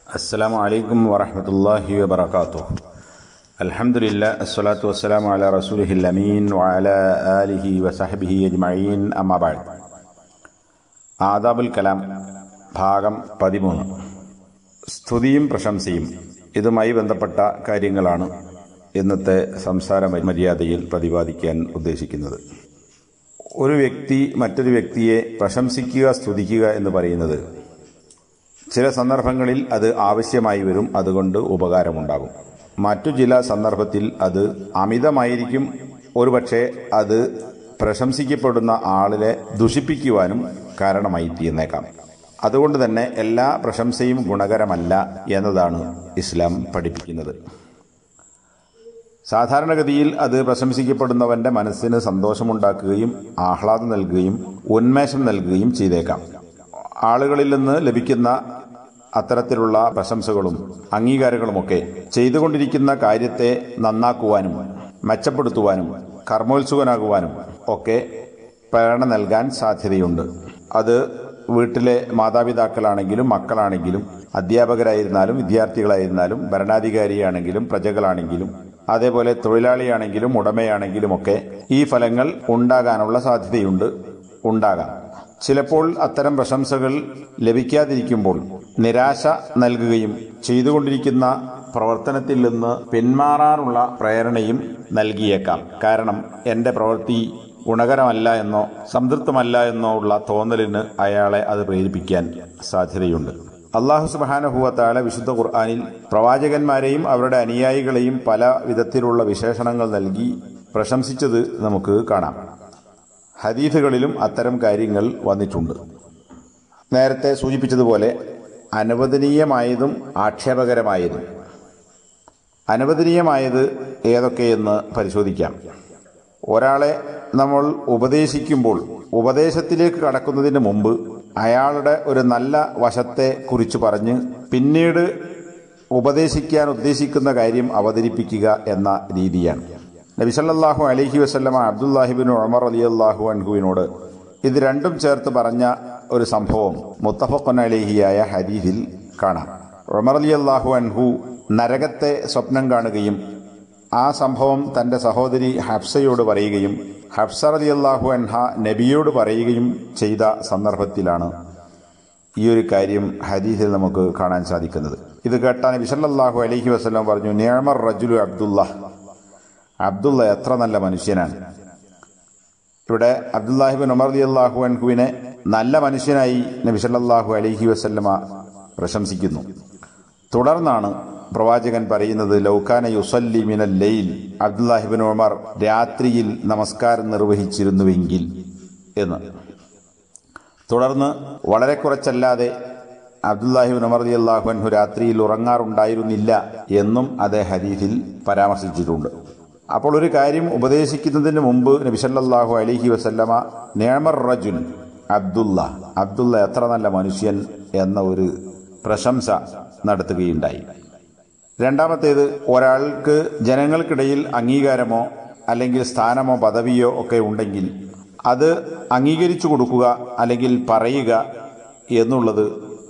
السلام عليكم ورحمة الله وبركاته الحمد لله الصلاة والسلام على رسوله الأمين وعلى آله وصحبه أجمعين أما بعد ആദാബുൽ കലാം ഭാഗം പതിമൂന്ന് സ്തുതിയും പ്രശംസയും ഇതുമായി ബന്ധപ്പെട്ട കാര്യങ്ങളാണ് ഇന്നത്തെ സംസാര മര്യാദയിൽ പ്രതിപാദിക്കാൻ ഉദ്ദേശിക്കുന്നത് ഒരു വ്യക്തി മറ്റൊരു വ്യക്തിയെ പ്രശംസിക്കുക സ്തുതിക്കുക എന്ന് പറയുന്നത് ചില സന്ദർഭങ്ങളിൽ അത് ആവശ്യമായി വരും അതുകൊണ്ട് ഉപകാരമുണ്ടാകും മറ്റു ചില സന്ദർഭത്തിൽ അത് അമിതമായിരിക്കും ഒരുപക്ഷെ അത് പ്രശംസിക്കപ്പെടുന്ന ആളിനെ ദുഷിപ്പിക്കുവാനും കാരണമായി തീർന്നേക്കാം അതുകൊണ്ട് തന്നെ എല്ലാ പ്രശംസയും ഗുണകരമല്ല എന്നതാണ് ഇസ്ലാം പഠിപ്പിക്കുന്നത് സാധാരണഗതിയിൽ അത് പ്രശംസിക്കപ്പെടുന്നവന്റെ മനസ്സിന് സന്തോഷമുണ്ടാക്കുകയും ആഹ്ലാദം നൽകുകയും ഉന്മേഷം നൽകുകയും ചെയ്തേക്കാം ആളുകളിൽ നിന്ന് ലഭിക്കുന്ന അത്തരത്തിലുള്ള പ്രശംസകളും അംഗീകാരങ്ങളുമൊക്കെ ചെയ്തുകൊണ്ടിരിക്കുന്ന കാര്യത്തെ നന്നാക്കുവാനും മെച്ചപ്പെടുത്തുവാനും കർമ്മോത്സുകനാകുവാനും ഒക്കെ പ്രേരണ നൽകാൻ സാധ്യതയുണ്ട് അത് വീട്ടിലെ മാതാപിതാക്കളാണെങ്കിലും മക്കളാണെങ്കിലും അധ്യാപകരായിരുന്നാലും വിദ്യാർത്ഥികളായിരുന്നാലും ഭരണാധികാരിയാണെങ്കിലും പ്രജകളാണെങ്കിലും അതേപോലെ തൊഴിലാളിയാണെങ്കിലും ഉടമയാണെങ്കിലും ഒക്കെ ഈ ഫലങ്ങൾ ഉണ്ടാകാനുള്ള സാധ്യതയുണ്ട് ഉണ്ടാകാം ചിലപ്പോൾ അത്തരം പ്രശംസകൾ ലഭിക്കാതിരിക്കുമ്പോൾ നിരാശ നൽകുകയും ചെയ്തുകൊണ്ടിരിക്കുന്ന പ്രവർത്തനത്തിൽ നിന്ന് പിന്മാറാനുള്ള പ്രേരണയും നൽകിയേക്കാം കാരണം എന്റെ പ്രവൃത്തി ഗുണകരമല്ല എന്നോ സംതൃപ്തമല്ല എന്നോ ഉള്ള തോന്നലിന് അയാളെ അത് പ്രേരിപ്പിക്കാൻ സാധ്യതയുണ്ട് അള്ളാഹു സുബാനഹുവത്താല വിശുദ്ധ ഖുർആാനിൽ പ്രവാചകന്മാരെയും അവരുടെ അനുയായികളെയും പല വിധത്തിലുള്ള വിശേഷണങ്ങൾ നൽകി പ്രശംസിച്ചത് നമുക്ക് കാണാം ഹദീഫുകളിലും അത്തരം കാര്യങ്ങൾ വന്നിട്ടുണ്ട് നേരത്തെ സൂചിപ്പിച്ചതുപോലെ അനുവദനീയമായതും ആക്ഷേപകരമായതും അനുവദനീയമായത് ഏതൊക്കെയെന്ന് പരിശോധിക്കാം ഒരാളെ നമ്മൾ ഉപദേശിക്കുമ്പോൾ ഉപദേശത്തിലേക്ക് കടക്കുന്നതിന് മുമ്പ് അയാളുടെ ഒരു നല്ല വശത്തെ കുറിച്ച് പറഞ്ഞ് പിന്നീട് ഉപദേശിക്കാൻ ഉദ്ദേശിക്കുന്ന കാര്യം അവതരിപ്പിക്കുക എന്ന രീതിയാണ് നബിസല്ലാഹു അലഹി വസ്ലമ അബ്ദുല്ലാഹിബിൻ ഉമർ അലി അള്ളാഹു അൻഹുവിനോട് ഇത് രണ്ടും ചേർത്ത് പറഞ്ഞ ഒരു സംഭവം മുത്തഫഖൻ അലേഹിയായ ഹദീദിൽ കാണാം ഉമർ അലി അള്ളാഹു അൻഹു നരകത്തെ സ്വപ്നം കാണുകയും ആ സംഭവം തന്റെ സഹോദരി ഹഫ്സയോട് പറയുകയും ഹഫ്സ അലി അള്ളാഹു അൻഹ നബിയോട് പറയുകയും ചെയ്ത സന്ദർഭത്തിലാണ് ഈ ഒരു കാര്യം ഹദീസിൽ നമുക്ക് കാണാൻ സാധിക്കുന്നത് ഇത് കേട്ടാൻ വിസല്ലാഹു അലഹി വസ്ലം പറഞ്ഞു നിയമർ റജുലു അബ്ദുല്ല അബ്ദുള്ള എത്ര നല്ല മനുഷ്യനാണ് ഇവിടെ അബ്ദുല്ലാഹിബിൻ ഉമർ അലി അള്ളാഹു അൻഹുവിനെ നല്ല മനുഷ്യനായി നബി സല്ലാഹു അലഹി വസ്ല്ലമ പ്രശംസിക്കുന്നു തുടർന്നാണ് പ്രവാചകൻ പറയുന്നത് ലൗക്കാന യുസല്ലി മിനൽ ലൈൽ അബ്ദുല്ലാഹിബിൻ ഉമർ രാത്രിയിൽ നമസ്കാരം നിർവഹിച്ചിരുന്നുവെങ്കിൽ എന്ന് തുടർന്ന് വളരെ കുറച്ചല്ലാതെ അബ്ദുല്ലാഹിബിൻ ഉമർ അലി അള്ളാഹു അൻഹു രാത്രിയിൽ ഉറങ്ങാറുണ്ടായിരുന്നില്ല എന്നും അതേ ഹദീഫിൽ പരാമർശിച്ചിട്ടുണ്ട് അപ്പോൾ ഒരു കാര്യം ഉപദേശിക്കുന്നതിന് മുമ്പ് നബിസല്ലാഹു അലഹി വസല്ലമ നേമർ റജുൽ അബ്ദുല്ല അബ്ദുല്ല എത്ര നല്ല മനുഷ്യൻ എന്ന ഒരു പ്രശംസ നടത്തുകയുണ്ടായി രണ്ടാമത്തേത് ഒരാൾക്ക് ജനങ്ങൾക്കിടയിൽ അംഗീകാരമോ അല്ലെങ്കിൽ സ്ഥാനമോ പദവിയോ ഒക്കെ ഉണ്ടെങ്കിൽ അത് അംഗീകരിച്ചു കൊടുക്കുക അല്ലെങ്കിൽ പറയുക എന്നുള്ളത്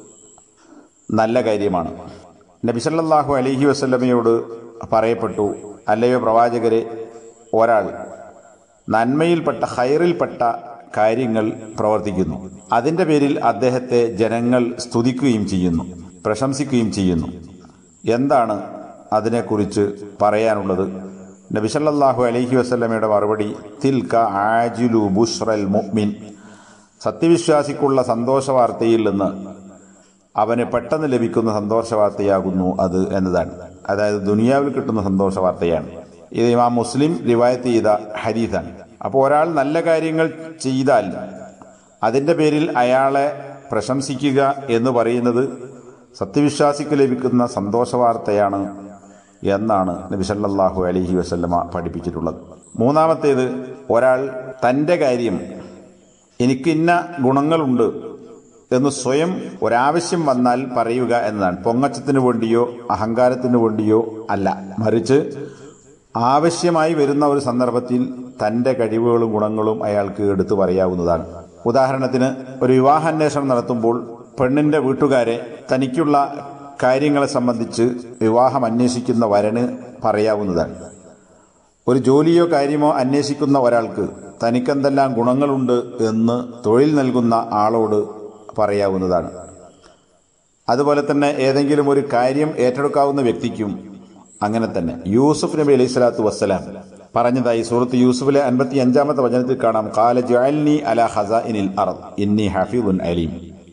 നല്ല കാര്യമാണ് നബിസല്ലാഹു അലഹി വസ്ല്ലമയോട് പറയപ്പെട്ടു അല്ലയോ പ്രവാചകരെ ഒരാൾ നന്മയിൽപ്പെട്ട ഹൈറിൽപ്പെട്ട കാര്യങ്ങൾ പ്രവർത്തിക്കുന്നു അതിന്റെ പേരിൽ അദ്ദേഹത്തെ ജനങ്ങൾ സ്തുതിക്കുകയും ചെയ്യുന്നു പ്രശംസിക്കുകയും ചെയ്യുന്നു എന്താണ് അതിനെക്കുറിച്ച് പറയാനുള്ളത് നബിസല്ലാഹു അലഹി വസ്ലമയുടെ മറുപടി തിൽക ആജുലു ബുഷ്റൽ മുഅ്മിൻ സത്യവിശ്വാസിക്കുള്ള സന്തോഷ വാർത്തയിൽ നിന്ന് അവന് പെട്ടെന്ന് ലഭിക്കുന്ന സന്തോഷ വാർത്തയാകുന്നു അത് എന്നതാണ് അതായത് ദുനിയാവിൽ കിട്ടുന്ന സന്തോഷ വാർത്തയാണ് ഇത് ഇമാം മുസ്ലിം റിവായത്ത് ചെയ്ത ഹരീതാണ് അപ്പോൾ ഒരാൾ നല്ല കാര്യങ്ങൾ ചെയ്താൽ അതിന്റെ പേരിൽ അയാളെ പ്രശംസിക്കുക എന്ന് പറയുന്നത് സത്യവിശ്വാസിക്ക് ലഭിക്കുന്ന സന്തോഷ വാർത്തയാണ് എന്നാണ് നബി സല്ലല്ലാഹു അലൈഹി വസല്ലമ പഠിപ്പിച്ചിട്ടുള്ളത് മൂന്നാമത്തേത് ഒരാൾ തന്റെ കാര്യം എനിക്ക് ഇന്ന ഗുണങ്ങളുണ്ട് എന്ന് സ്വയം ഒരാവശ്യം വന്നാൽ പറയുക എന്നതാണ് പൊങ്ങച്ചത്തിന് വേണ്ടിയോ അഹങ്കാരത്തിന് വേണ്ടിയോ അല്ല മറിച്ച് ആവശ്യമായി വരുന്ന ഒരു സന്ദർഭത്തിൽ തന്റെ കഴിവുകളും ഗുണങ്ങളും അയാൾക്ക് എടുത്തു പറയാവുന്നതാണ് ഉദാഹരണത്തിന് ഒരു വിവാഹാന്വേഷണം നടത്തുമ്പോൾ പെണ്ണിന്റെ വീട്ടുകാരെ തനിക്കുള്ള കാര്യങ്ങളെ സംബന്ധിച്ച് വിവാഹം അന്വേഷിക്കുന്ന വരന് പറയാവുന്നതാണ് ഒരു ജോലിയോ കാര്യമോ അന്വേഷിക്കുന്ന ഒരാൾക്ക് തനിക്കെന്തെല്ലാം ഗുണങ്ങളുണ്ട് എന്ന് തൊഴിൽ നൽകുന്ന ആളോട് പറയാവുന്നതാണ് അതുപോലെ തന്നെ ഏതെങ്കിലും ഒരു കാര്യം ഏറ്റെടുക്കാവുന്ന വ്യക്തിക്കും അങ്ങനെ തന്നെ യൂസുഫ് നബി അലൈഹി സ്വലാത്തു വസ്സലാം പറഞ്ഞതായി സൂറത്ത് യൂസുഫിലെ അൻപത്തി അഞ്ചാമത്തെ വചനത്തിൽ കാണാം കാല ജഅൽനി അല ഖസാഇനിൽ അർദ് ഇന്നി ഹഫീദുൻ അലീം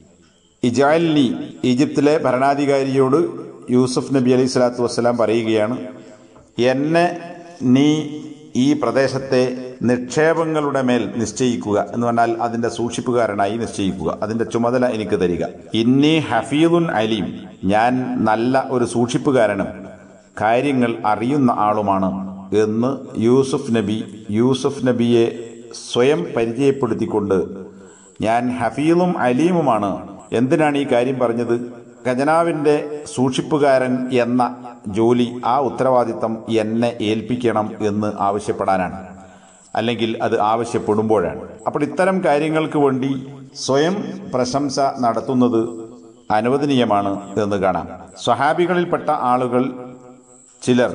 ഇജാൽനി ഈജിപ്തിലെ ഭരണാധികാരിയോട് യൂസുഫ് നബി അലൈഹി സ്വലാത്തു വസ്സലാം പറയുകയാണ് എന്നെ നീ ഈ പ്രദേശത്തെ നിക്ഷേപങ്ങളുടെ മേൽ നിശ്ചയിക്കുക എന്ന് പറഞ്ഞാൽ അതിന്റെ സൂക്ഷിപ്പുകാരനായി നിശ്ചയിക്കുക അതിന്റെ ചുമതല എനിക്ക് തരിക ഇന്നി ഹഫീദുൻ അലീം ഞാൻ നല്ല ഒരു സൂക്ഷിപ്പുകാരനും കാര്യങ്ങൾ അറിയുന്ന ആളുമാണ് എന്ന് യൂസുഫ് നബി യൂസുഫ് നബിയെ സ്വയം പരിചയപ്പെടുത്തിക്കൊണ്ട് ഞാൻ ഹഫീദും അലീമുമാണ് എന്തിനാണ് ഈ കാര്യം പറഞ്ഞത് ഖജനാവിന്റെ സൂക്ഷിപ്പുകാരൻ എന്ന ജോലി ആ ഉത്തരവാദിത്തം എന്നെ ഏൽപ്പിക്കണം എന്ന് ആവശ്യപ്പെടാനാണ് അല്ലെങ്കിൽ അത് ആവശ്യപ്പെടുമ്പോഴാണ് അപ്പോൾ ഇത്തരം കാര്യങ്ങൾക്ക് വേണ്ടി സ്വയം പ്രശംസ നടത്തുന്നത് അനുവദനീയമാണ് എന്ന് കാണാം സ്വഹാബികളിൽപ്പെട്ട ആളുകൾ ചിലർ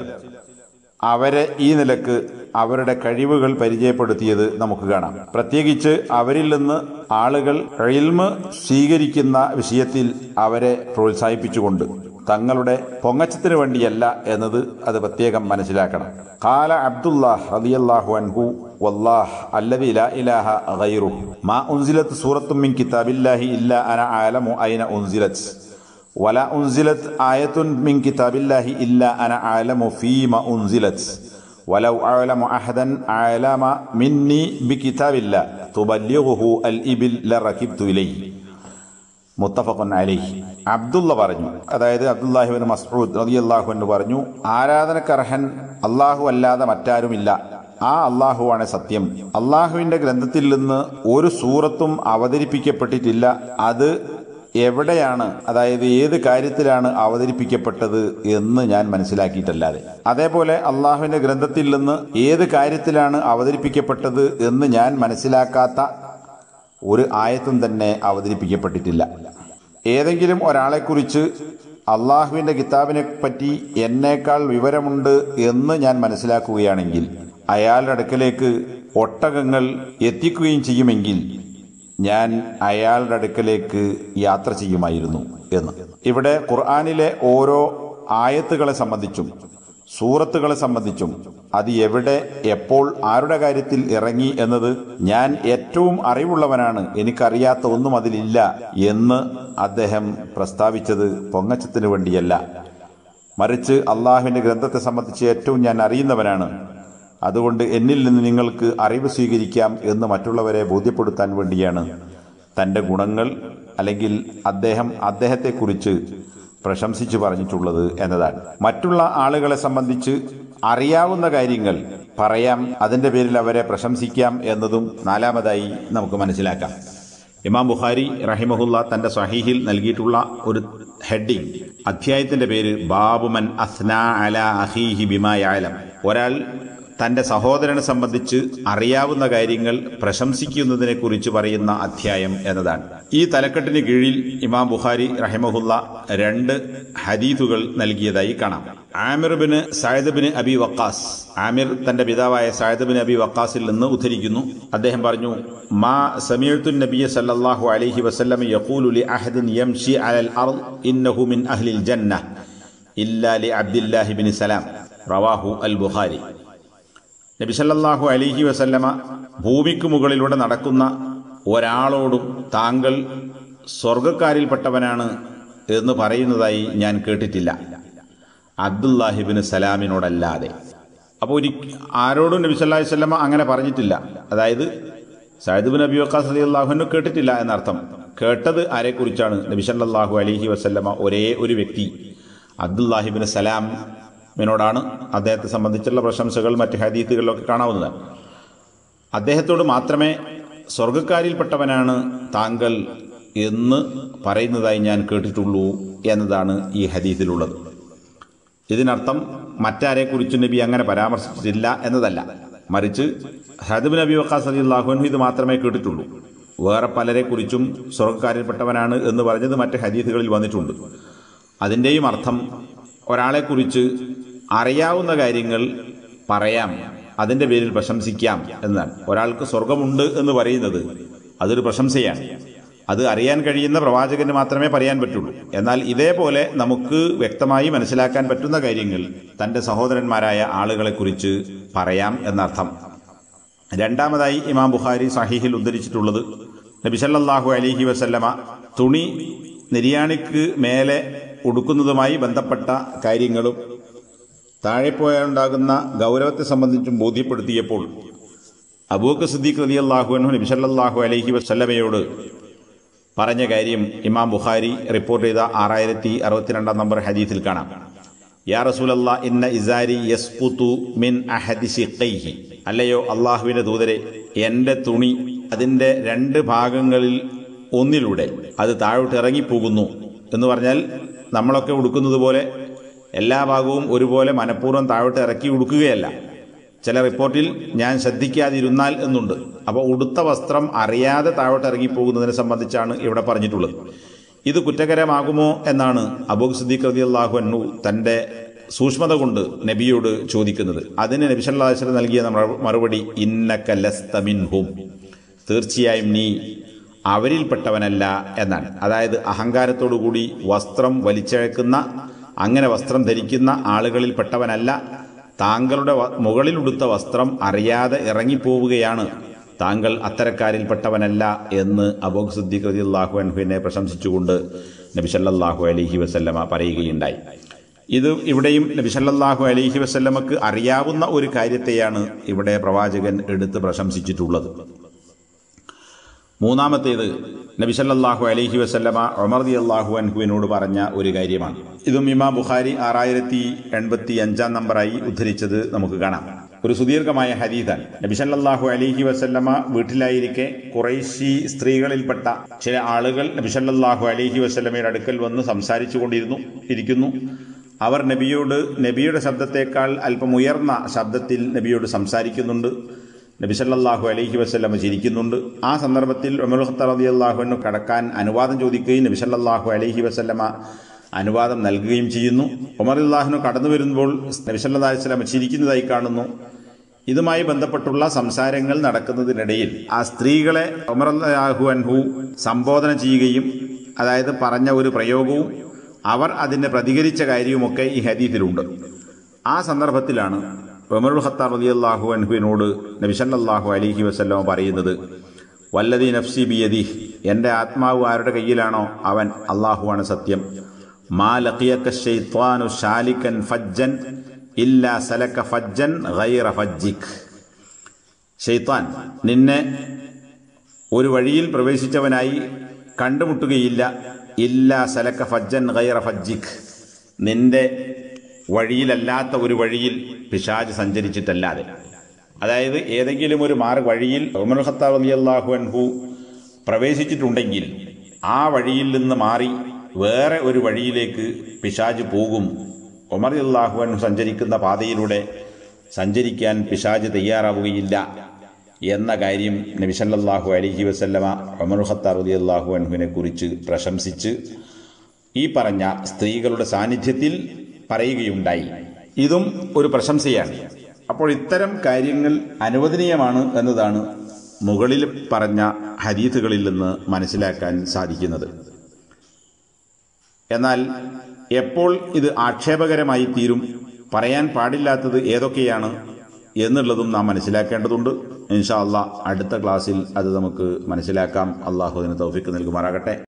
അവരെ ഈ നിലക്ക് അവരുടെ കഴിവുകൾ പരിചയപ്പെടുത്തിയത് നമുക്ക് കാണാം പ്രത്യേകിച്ച് അവരിൽ നിന്ന് ആളുകൾ ഇൽമ് സ്വീകരിക്കുന്ന വിഷയത്തിൽ അവരെ പ്രോത്സാഹിപ്പിച്ചുകൊണ്ട് തങ്ങളുടെ പൊങ്ങച്ചത്തിന് വേണ്ടിയല്ല എന്നത് അത് പ്രത്യേകം മനസ്സിലാക്കണം കാല അബ്ദുല്ലാഹ് റളിയല്ലാഹു അൻഹു വല്ലാഹ് അല്ലദി ലാ ഇലാഹ ഗൈറുഹു മാ ഉൻസിലത്ത് സൂറത്തും മിൻ കിതാബില്ലാഹി ഇല്ല അന ആലമു ഐന ഉൻസിലത്ത് ولا أنزلت آية من كتاب الله إلا أنا أعلم فيما أنزلت ولو أعلم أحدا أعلم مني بكتاب الله تبلغه الإبل لركبت إليه മുത്തഫഖുൻ അലൈഹി അബ്ദുള്ള പറഞ്ഞു അതായത് അബ്ദുല്ലാഹിബിൻ മസ്ഊദ് റളിയല്ലാഹു അൻഹു പറഞ്ഞു ആരാധനക്കർഹൻ അള്ളാഹു അല്ലാതെ മറ്റാരുമില്ല ആ അള്ളാഹുവാണ് സത്യം അള്ളാഹുവിന്റെ ഗ്രന്ഥത്തിൽ നിന്ന് ഒരു സൂറത്തും അവതരിപ്പിക്കപ്പെട്ടിട്ടില്ല അത് എവിടെയാണ് അതായത് ഏത് കാര്യത്തിലാണ് അവതരിപ്പിക്കപ്പെട്ടത് എന്ന് ഞാൻ മനസ്സിലാക്കിയിട്ടല്ലാതെ അതേപോലെ അള്ളാഹുവിന്റെ ഗ്രന്ഥത്തിൽ നിന്ന് ഏത് കാര്യത്തിലാണ് അവതരിപ്പിക്കപ്പെട്ടത് എന്ന് ഞാൻ മനസ്സിലാക്കാത്ത ഒരു ആയത്തും തന്നെ അവതരിപ്പിക്കപ്പെട്ടിട്ടില്ല ഏതെങ്കിലും ഒരാളെക്കുറിച്ച് അള്ളാഹുവിന്റെ കിതാബിനെ പറ്റി എന്നേക്കാൾ വിവരമുണ്ട് എന്ന് ഞാൻ മനസ്സിലാക്കുകയാണെങ്കിൽ അയാളുടെ അടുക്കലേക്ക് ഒട്ടകങ്ങൾ എത്തിക്കുകയും ചെയ്യുമെങ്കിൽ ഞാൻ അയാളുടെ അടുക്കലേക്ക് യാത്ര ചെയ്യുമായിരുന്നു എന്ന് ഇവിടെ ഖുർആാനിലെ ഓരോ ആയത്തുകളെ സംബന്ധിച്ചും സൂറത്തുകളെ സംബന്ധിച്ചും അത് എവിടെ എപ്പോൾ ആരുടെ കാര്യത്തിൽ ഇറങ്ങി എന്നത് ഞാൻ ഏറ്റവും അറിവുള്ളവനാണ് എനിക്കറിയാത്ത ഒന്നും അതിലില്ല എന്ന് അദ്ദേഹം പ്രസ്താവിച്ചത് പൊങ്ങച്ചത്തിന് വേണ്ടിയല്ല മറിച്ച് അള്ളാഹുവിന്റെ ഗ്രന്ഥത്തെ സംബന്ധിച്ച് ഏറ്റവും ഞാൻ അറിയുന്നവനാണ് അതുകൊണ്ട് എന്നിൽ നിന്ന് നിങ്ങൾക്ക് അറിവ് സ്വീകരിക്കാം എന്ന് മറ്റുള്ളവരെ ബോധ്യപ്പെടുത്താൻ വേണ്ടിയാണ് തന്റെ ഗുണങ്ങൾ അല്ലെങ്കിൽ അദ്ദേഹം അദ്ദേഹത്തെക്കുറിച്ച് പ്രശംസിച്ചു പറഞ്ഞിട്ടുള്ളത് എന്നതാണ് മറ്റുള്ള ആളുകളെ സംബന്ധിച്ച് അറിയാവുന്ന കാര്യങ്ങൾ പറയാം അതിന്റെ പേരിൽ അവരെ പ്രശംസിക്കാം എന്നതും നാലാമതായി നമുക്ക് മനസ്സിലാക്കാം ഇമാം ബുഖാരി റഹിമഹുല്ല തന്റെ സഹീഹിൽ നൽകിയിട്ടുള്ള ഒരു ഹെഡിങ് അധ്യായത്തിന്റെ പേര് ബാബുമൻ അസ്ന അല അഹീഹി ബിമായാലം ഒരാൾ തന്റെ സഹോദരനെ സംബന്ധിച്ച് അറിയാവുന്ന കാര്യങ്ങൾ പ്രശംസിക്കുന്നതിനെ കുറിച്ച് പറയുന്ന അധ്യായം എന്നതാണ് ഈ തലക്കെട്ടിന് കീഴിൽ ഇമാം ബുഖാരി റഹിമഹുല്ല രണ്ട് ഹദീസുകൾ നൽകിയതായി കാണാം Amir bin Saad bin Abi Waqqas Amir തന്റെ പിതാവായ സായദ് ബിൻ അബി വക്കാസിൽ നിന്ന് ഉദ്ധരിക്കുന്നു അദ്ദേഹം പറഞ്ഞു മാ സമീഅത്തു നബിയ സല്ലല്ലാഹു അലൈഹി വസല്ലം യഖൂലു ലി അഹദിൻ യംശി അലൽ അർദ് ഇന്നഹു മിൻ അഹ്ലിൽ ജന്ന ഇല്ലാ ലി അബ്ദില്ലാഹി ബിൻ സലാം റവാഹു അൽ ബുഖാരി നബി സല്ലല്ലാഹു അലൈഹി വസല്ലമ ഭൂമിക്ക് മുകളിലൂടെ നടക്കുന്ന ഒരാളോടും താങ്കൾ സ്വർഗക്കാരിൽപ്പെട്ടവനാണ് എന്ന് പറയുന്നതായി ഞാൻ കേട്ടിട്ടില്ല അബ്ദുല്ലാഹിബിന് സലാമിനോടല്ലാതെ അപ്പോൾ ഒരു ആരോടും നബി സല്ലല്ലാഹു അലൈഹി വസല്ലമ അങ്ങനെ പറഞ്ഞിട്ടില്ല അതായത് സയ്യിദ് ബിൻ അബി വക്കാസ് റളിയല്ലാഹു കേട്ടിട്ടില്ല എന്നർത്ഥം കേട്ടത് ആരെക്കുറിച്ചാണ് നബി സല്ലല്ലാഹു അലൈഹി വസല്ലമ ഒരേ ഒരു വ്യക്തി അബ്ദുല്ലാഹിബിന് സലാം മിനോടാണ് അദ്ദേഹത്തെ സംബന്ധിച്ചുള്ള പ്രശംസകൾ മറ്റ് ഹദീത്തുകളിലൊക്കെ കാണാവുന്നതാണ് അദ്ദേഹത്തോട് മാത്രമേ സ്വർഗക്കാരിൽപ്പെട്ടവനാണ് താങ്കൾ എന്ന് പറയുന്നതായി ഞാൻ കേട്ടിട്ടുള്ളൂ എന്നതാണ് ഈ ഹദീത്തിലുള്ളത് ഇതിനർത്ഥം മറ്റാരെക്കുറിച്ച് നബി അങ്ങനെ പരാമർശിച്ചിട്ടില്ല എന്നതല്ല മറിച്ച് ഹദബ് നബി വക്കാസ് അലി അള്ളാഹുനു ഇത് മാത്രമേ കേട്ടിട്ടുള്ളൂ വേറെ പലരെക്കുറിച്ചും സ്വർഗക്കാരിൽപ്പെട്ടവനാണ് എന്ന് പറഞ്ഞത് മറ്റ് ഹദീസുകളിൽ വന്നിട്ടുണ്ട് അതിൻ്റെയും അർത്ഥം ഒരാളെക്കുറിച്ച് അറിയാവുന്ന കാര്യങ്ങൾ പറയാം അതിൻ്റെ പേരിൽ പ്രശംസിക്കാം എന്നാണ് ഒരാൾക്ക് സ്വർഗമുണ്ട് എന്ന് പറയുന്നത് അതൊരു പ്രശംസയാണ് അത് അറിയാൻ കഴിയുന്ന പ്രവാചകന് മാത്രമേ പറയാൻ പറ്റുള്ളൂ എന്നാൽ ഇതേപോലെ നമുക്ക് വ്യക്തമായി മനസ്സിലാക്കാൻ പറ്റുന്ന കാര്യങ്ങൾ തൻ്റെ സഹോദരന്മാരായ ആളുകളെക്കുറിച്ച് പറയാം എന്നർത്ഥം രണ്ടാമതായി ഇമാം ബുഖാരി സഹീഹിൽ ഉദ്ധരിച്ചിട്ടുള്ളത് നബിസല്ലാഹു അലിഹി വസല്ലമ തുണി നിര്യാണിക്ക് മേലെ ഉടുക്കുന്നതുമായി ബന്ധപ്പെട്ട കാര്യങ്ങളും താഴെ പോയാലുണ്ടാകുന്ന ഗൗരവത്തെ സംബന്ധിച്ചും ബോധ്യപ്പെടുത്തിയപ്പോൾ അബൂക്ക് സിദ്ദീഖ് റലി അള്ളാഹുനു നബിസല്ലാഹു അലൈഹി വസല്ലമയോട് പറഞ്ഞ കാര്യം ഇമാം ബുഖാരി റിപ്പോർട്ട് ചെയ്ത ആറായിരത്തി അറുപത്തിരണ്ടാം നമ്പർ ഹദീസിൽ കാണാം യാ റസൂലല്ല ഇന്ന ഇസാരി യസ്കുതു മിൻ അഹദി ഷിഖൈഹി അല്ലയോ അള്ളാഹുവിന്റെ ദൂതരെ എന്റെ തുണി അതിന്റെ രണ്ട് ഭാഗങ്ങളിൽ ഒന്നിലൂടെ അത് താഴോട്ട് ഇറങ്ങിപ്പോകുന്നു എന്ന് പറഞ്ഞാൽ നമ്മളൊക്കെ ഉടുക്കുന്നത് പോലെ എല്ലാ ഭാഗവും ഒരുപോലെ മനഃപൂർവ്വം താഴോട്ട് ഇറക്കി ഉടുക്കുകയല്ല ചില റിപ്പോർട്ടിൽ ഞാൻ ശ്രദ്ധിക്കാതിരുന്നാൽ എന്നുണ്ട് അപ്പോൾ ഉടുത്ത വസ്ത്രം അറിയാതെ താഴോട്ട് ഇറങ്ങിപ്പോകുന്നതിനെ സംബന്ധിച്ചാണ് ഇവിടെ പറഞ്ഞിട്ടുള്ളത് ഇത് കുറ്റകരമാകുമോ എന്നാണ് അബൂഖ് സിദ്ദീഖ് റതി അള്ളാഹു അന്നു തൻ്റെ സൂക്ഷ്മത കൊണ്ട് നബിയോട് ചോദിക്കുന്നത് അതിന് നബി സല്ലല്ലാഹു അലൈഹി വസല്ലം നൽകിയ മറു- മറുപടി ഇന്നക ലസ്ത മിൻഹും തീർച്ചയായും നീ അവരിൽപ്പെട്ടവനല്ല എന്നാണ് അതായത് അഹങ്കാരത്തോടുകൂടി വസ്ത്രം വലിച്ചഴക്കുന്ന അങ്ങനെ വസ്ത്രം ധരിക്കുന്ന ആളുകളിൽപ്പെട്ടവനല്ല താങ്കളുടെ വ- മുകളിലുടുത്ത വസ്ത്രം അറിയാതെ ഇറങ്ങിപ്പോവുകയാണ് താങ്കൾ അത്തരക്കാരിൽപ്പെട്ടവനല്ല എന്ന് അബൂഖ് സിദ്ദീഖ് റളിയല്ലാഹു അൻഹുവിനെ പ്രശംസിച്ചുകൊണ്ട് നബി സല്ലല്ലാഹു അലൈഹി വസല്ലമ പറയുകയുണ്ടായി ഇത് ഇവിടെയും നബി സല്ലല്ലാഹു അലൈഹി വസല്ലമക്ക് അറിയാവുന്ന ഒരു കാര്യത്തെയാണ് ഇവിടെ പ്രവാചകൻ എടുത്ത് പ്രശംസിച്ചിട്ടുള്ളത് മൂന്നാമത്തേത് നബി സല്ലല്ലാഹു അലൈഹി വസല്ലമ ഉമർ റളിയല്ലാഹു അൻഹുവിനോട് പറഞ്ഞ ഒരു കാര്യമാണ് ഇതും ഇമാം ബുഖാരി ആറായിരത്തി എൺപത്തി അഞ്ചാം നമ്പറായി ഉദ്ധരിച്ചത് നമുക്ക് കാണാം ഒരു സുദീർഘമായ ഹദീദാണ് നബി സല്ലല്ലാഹു അലൈഹി വസല്ലമ വീട്ടിലായിരിക്കെ കുറേശി സ്ത്രീകളിൽപ്പെട്ട ചില ആളുകൾ നബി സല്ലല്ലാഹു അലൈഹി വസല്ലമയുടെ അടുക്കൽ വന്ന് സംസാരിച്ചു കൊണ്ടിരുന്നു ഇരിക്കുന്നു അവർ നബിയോട് നബിയുടെ ശബ്ദത്തേക്കാൾ അല്പം ഉയർന്ന ശബ്ദത്തിൽ നബിയോട് സംസാരിക്കുന്നുണ്ട് നബി സല്ലല്ലാഹു അലൈഹി വസല്ലമ ചിരിക്കുന്നുണ്ട് ആ സന്ദർഭത്തിൽ ഉമർ ഖത്താർ റളിയല്ലാഹുവിന് കടക്കാൻ അനുവാദം ചോദിക്കുകയും നബി സല്ലല്ലാഹു അലൈഹി വസല്ലമ അനുവാദം നൽകുകയും ചെയ്യുന്നു ഉമർ അള്ളാഹുനു കടന്നു വരുമ്പോൾ നബി സല്ലല്ലാഹു അലൈഹി വസല്ലമ ചിരിക്കുന്നതായി കാണുന്നു ഇതുമായി ബന്ധപ്പെട്ടുള്ള സംസാരങ്ങൾ നടക്കുന്നതിനിടയിൽ ആ സ്ത്രീകളെ ഉമർ അല്ലാഹു അൻഹു സംബോധന ചെയ്യുകയും അതായത് പറഞ്ഞ ഒരു പ്രയോഗവും അവർ അതിനെ പ്രതികരിച്ച കാര്യവുമൊക്കെ ഈ ഹദീസിലുണ്ട് ആ സന്ദർഭത്തിലാണ് ഉമറുൽ ഖത്താർ റളിയല്ലാഹു അൻഹുവിനോട് നബി സല്ലല്ലാഹു അലൈഹി വസല്ലമ പറയുന്നത് വല്ലതി നഫ്സി ബിയദി എൻ്റെ ആത്മാവ് ആരുടെ കയ്യിലാണോ അവൻ അള്ളാഹുവാണ് സത്യം മാ ലഖിയക ശൈത്വാനു ശാലിക്കൻ ഫജ്ജൻ ഇല്ലാ സലക ഫജ്ജൻ ഗൈറ ഫജ്ജിക് ഷെയ്ത്താൻ നിന്നെ ഒരു വഴിയിൽ പ്രവേശിച്ചവനായി കണ്ടുമുട്ടുകയില്ല ഇല്ല സലക്ക ഫജ്ജൻ ഗൈറ ഫജ്ജിഖ് നിന്റെ വഴിയിലല്ലാത്ത ഒരു വഴിയിൽ പിശാജ് സഞ്ചരിച്ചിട്ടല്ലാതെ അതായത് ഏതെങ്കിലും ഒരു മാർഗ വഴിയിൽ ഉമർ ഖത്താബ് അലിയല്ലാഹു അൻഹു പ്രവേശിച്ചിട്ടുണ്ടെങ്കിൽ ആ വഴിയിൽ നിന്ന് മാറി വേറെ ഒരു വഴിയിലേക്ക് പിശാജ് പോകും ഉമർ അള്ളാഹു അൻഹു സഞ്ചരിക്കുന്ന പാതയിലൂടെ സഞ്ചരിക്കാൻ പിശാജ് തയ്യാറാവുകയില്ല എന്ന കാര്യം നബി സല്ലല്ലാഹു അലൈഹി വസല്ലമ ഉമർ ഖത്താർ റളിയല്ലാഹു അൻഹുവിനെ കുറിച്ച് പ്രശംസിച്ച് ഈ പറഞ്ഞ സ്ത്രീകളുടെ സാന്നിധ്യത്തിൽ പറയുകയുണ്ടായി ഇതും ഒരു പ്രശംസയാണ് അപ്പോൾ ഇത്തരം കാര്യങ്ങൾ അനുവദനീയമാണ് എന്നതാണ് മുകളിൽ പറഞ്ഞ ഹദീസുകളിൽ നിന്ന് മനസ്സിലാക്കാൻ സാധിക്കുന്നത് എന്നാൽ എപ്പോൾ ഇത് ആക്ഷേപകരമായി തീരും പറയാൻ പാടില്ലാത്തത് ഏതൊക്കെയാണ് എന്നുള്ളതും നാം മനസ്സിലാക്കേണ്ടതുണ്ട് ഇൻഷാ അള്ളാഹ് അടുത്ത ക്ലാസ്സിൽ അത് നമുക്ക് മനസ്സിലാക്കാം അള്ളാഹു അതിന് തൗഫിക്ക് നൽകുമാറാകട്ടെ